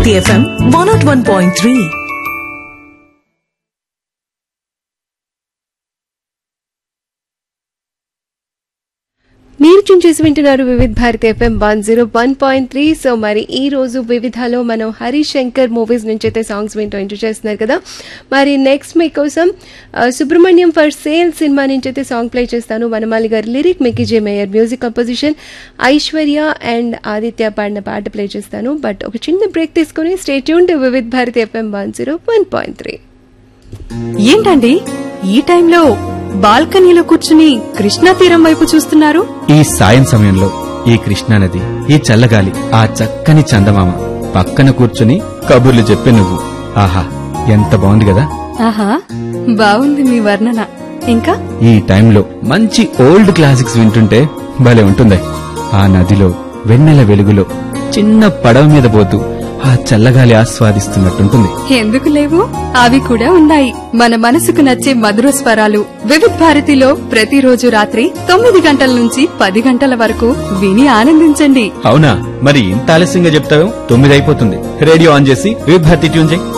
Bharati FM one nought one point three మీరు చూన్ చేసి వింటున్నారు Vividh Bharati FM one zero one point three so మరి ఈ రోజు వివిధలో మనం హరీష్ శంకర్ మూవీస్ నుంచి అయితే సాంగ్స్ వింటూ ఎంజాయ్ చేస్తున్నారు కదా మరి నెక్స్ట్ మీకోసం ఆ, సుబ్రహ్మణ్యం ఫర్ సేల్ సినిమా నుంచి అయితే సాంగ్ ప్లే చేస్తాను వనమాలి గారి lyric Mickey J Meyer music composition Aishwarya and Aditya పాడిన పాట ప్లే చేస్తాను బట్ ఒక చిన్న బ్రేక్ తీసుకుని stay tuned Vividh Bharati FM one zero one point three ఏంటండి ఈ టైంలో బాల్కనీలో కూర్చుని కృష్ణా తీరం వైపు చూస్తున్నారు ఈ సాయం సమయంలో ఈ కృష్ణానది ఈ చల్లగాలి ఆ చక్కని చందమామ పక్కన కూర్చుని కబుర్లు చెప్పే నువ్వు ఆహా ఎంత బాగుంది కదా ఆహా బాగుంది మీ వర్ణన ఇంకా ఈ టైంలో మంచి ఓల్డ్ క్లాసిక్స్ వింటుంటే భలే ఉంటుంది ఆ నదిలో వెన్నెల వెలుగులో చిన్న పడవ మీద పోతూ ఆ చల్లగాలి ఆస్వాదిస్తున్నట్టుంటుంది ఎందుకు లేవు అవి కూడా ఉన్నాయి మన మనసుకు నచ్చే మధుర స్వరాలు వివిధ్ భారతిలో ప్రతిరోజు రాత్రి తొమ్మిది గంటల నుంచి పది గంటల వరకు విని ఆనందించండి అవునా మరి ఇంత ఆలస్యంగా చెప్తావు తొమ్మిది అయిపోతుంది రేడియో ఆన్ చేసి విభారతి ట్యూన్ చేయి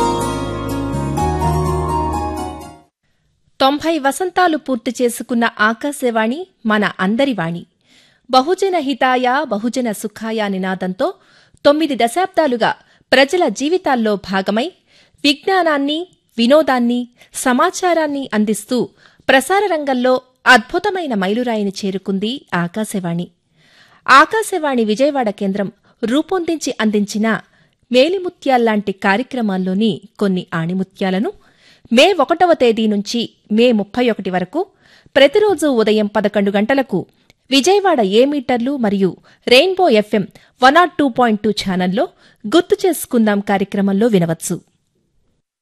తొంభై వసంతాలు పూర్తి చేసుకున్న ఆకాశవాణి మన అందరి వాణి బహుజన హితాయ బహుజన సుఖాయ నినాదంతో తొమ్మిది దశాబ్దాలుగా ప్రజల జీవితాల్లో భాగమై విజ్ఞానాన్ని వినోదాన్ని సమాచారాన్ని అందిస్తూ ప్రసార రంగంలో అద్భుతమైన మైలురాయిని చేరుకుంది ఆకాశవాణి ఆకాశవాణి విజయవాడ కేంద్రం రూపొందించి అందించిన మేలిముత్యాల్లాంటి కార్యక్రమాల్లోని కొన్ని ఆణిముత్యాలను మే ఒకటవ తేదీ నుంచి మే ముప్పై ఒకటి వరకు ప్రతిరోజు ఉదయం పదకొండు గంటలకు విజయవాడ ఏ మీటర్లు మరియు rainbow FM one nought two point two ఛానల్లో గుర్తు చేసుకుందాం కార్యక్రమంలో వినవచ్చు